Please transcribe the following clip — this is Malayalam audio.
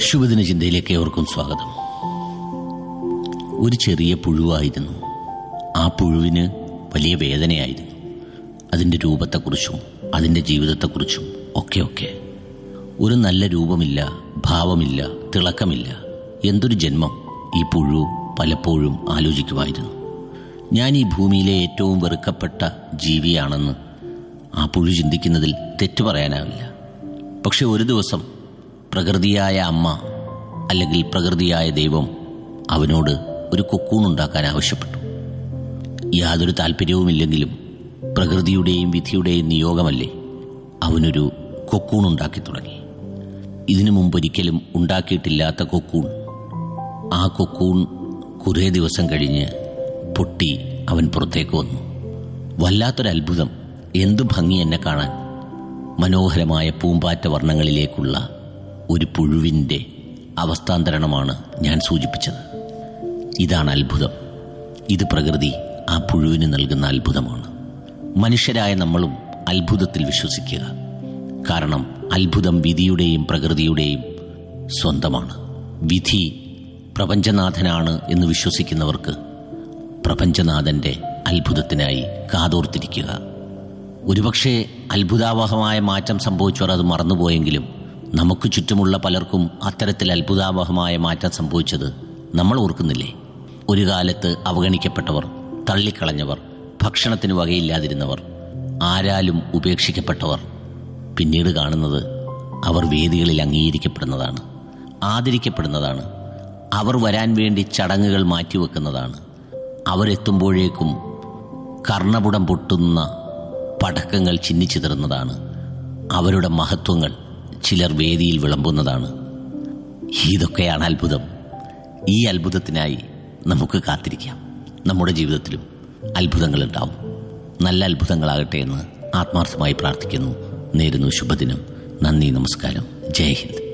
ശുഭദിന ചിന്തയിലേക്ക് ഏവർക്കും സ്വാഗതം ഒരു ചെറിയ പുഴുവായിരുന്നു ആ പുഴുവിന് വലിയ വേദനയായിരുന്നു അതിൻ്റെ രൂപത്തെക്കുറിച്ചും അതിൻ്റെ ജീവിതത്തെക്കുറിച്ചും ഒക്കെ ഒക്കെ ഒരു നല്ല രൂപമില്ല ഭാവമില്ല തിളക്കമില്ല എന്തൊരു ജന്മം ഈ പുഴു പലപ്പോഴും ആലോചിക്കുമായിരുന്നു ഞാൻ ഈ ഭൂമിയിലെ ഏറ്റവും വെറുക്കപ്പെട്ട ജീവിയാണെന്ന് ആ പുഴു ചിന്തിക്കുന്നതിൽ തെറ്റു പറയാനാവില്ല പക്ഷെ ഒരു ദിവസം പ്രകൃതിയായ അമ്മ അല്ലെങ്കിൽ പ്രകൃതിയായ ദൈവം അവനോട് ഒരു കൊക്കൂൺ ഉണ്ടാക്കാൻ ആവശ്യപ്പെട്ടു യാതൊരു താല്പര്യവുമില്ലെങ്കിലും പ്രകൃതിയുടെയും വിധിയുടെയും നിയോഗമല്ലേ അവനൊരു കൊക്കൂൺ ഉണ്ടാക്കി തുടങ്ങി ഇതിനു മുമ്പൊരിക്കലും ഉണ്ടാക്കിയിട്ടില്ലാത്ത കൊക്കൂൺ ആ കൊക്കൂൺ കുറേ ദിവസം കഴിഞ്ഞ് പൊട്ടി അവൻ പുറത്തേക്ക് വന്നു വല്ലാത്തൊരത്ഭുതം എന്തു ഭംഗി എന്നെ കാണാൻ മനോഹരമായ പൂമ്പാറ്റ വർണ്ണങ്ങളിലേക്കുള്ള ഒരു പുഴുവിൻ്റെ അവസ്ഥാന്തരണമാണ് ഞാൻ സൂചിപ്പിച്ചത് ഇതാണ് അത്ഭുതം ഇത് പ്രകൃതി ആ പുഴുവിന് നൽകുന്ന അത്ഭുതമാണ് മനുഷ്യരായ നമ്മളും അത്ഭുതത്തിൽ വിശ്വസിക്കുക കാരണം അത്ഭുതം വിധിയുടെയും പ്രകൃതിയുടെയും സ്വന്തമാണ് വിധി പ്രപഞ്ചനാഥനാണ് എന്ന് വിശ്വസിക്കുന്നവർക്ക് പ്രപഞ്ചനാഥന്റെ അത്ഭുതത്തിനായി കാതോർത്തിരിക്കുക ഒരുപക്ഷെ അത്ഭുതാവഹമായ മാറ്റം സംഭവിച്ചവർ അത് മറന്നുപോയെങ്കിലും നമുക്ക് ചുറ്റുമുള്ള പലർക്കും അത്തരത്തിൽ അത്ഭുതാവഹമായ മാറ്റം സംഭവിച്ചത് നമ്മൾ ഓർക്കുന്നില്ലേ ഒരു കാലത്ത് അവഗണിക്കപ്പെട്ടവർ തള്ളിക്കളഞ്ഞവർ ഭക്ഷണത്തിന് വകയില്ലാതിരുന്നവർ ആരാലും ഉപേക്ഷിക്കപ്പെട്ടവർ പിന്നീട് കാണുന്നത് അവർ വേദികളിൽ അംഗീകരിക്കപ്പെടുന്നതാണ് ആദരിക്കപ്പെടുന്നതാണ് അവർ വരാൻ വേണ്ടി ചടങ്ങുകൾ മാറ്റിവെക്കുന്നതാണ് അവരെത്തുമ്പോഴേക്കും കർണപുടം പൊട്ടുന്ന പടക്കങ്ങൾ ചിന്നിച്ചിതറുന്നതാണ് അവരുടെ മഹത്വങ്ങൾ ചിലർ വേദിയിൽ വിളമ്പുന്നതാണ് ഇതൊക്കെയാണ് അത്ഭുതം ഈ അത്ഭുതത്തിനായി നമുക്ക് കാത്തിരിക്കാം നമ്മുടെ ജീവിതത്തിലും അത്ഭുതങ്ങൾ ഉണ്ടാവും നല്ല അത്ഭുതങ്ങളാകട്ടെ എന്ന് ആത്മാർത്ഥമായി പ്രാർത്ഥിക്കുന്നു നേരുന്നു ശുഭദിനം നന്ദി നമസ്കാരം ജയ് ഹിന്ദ്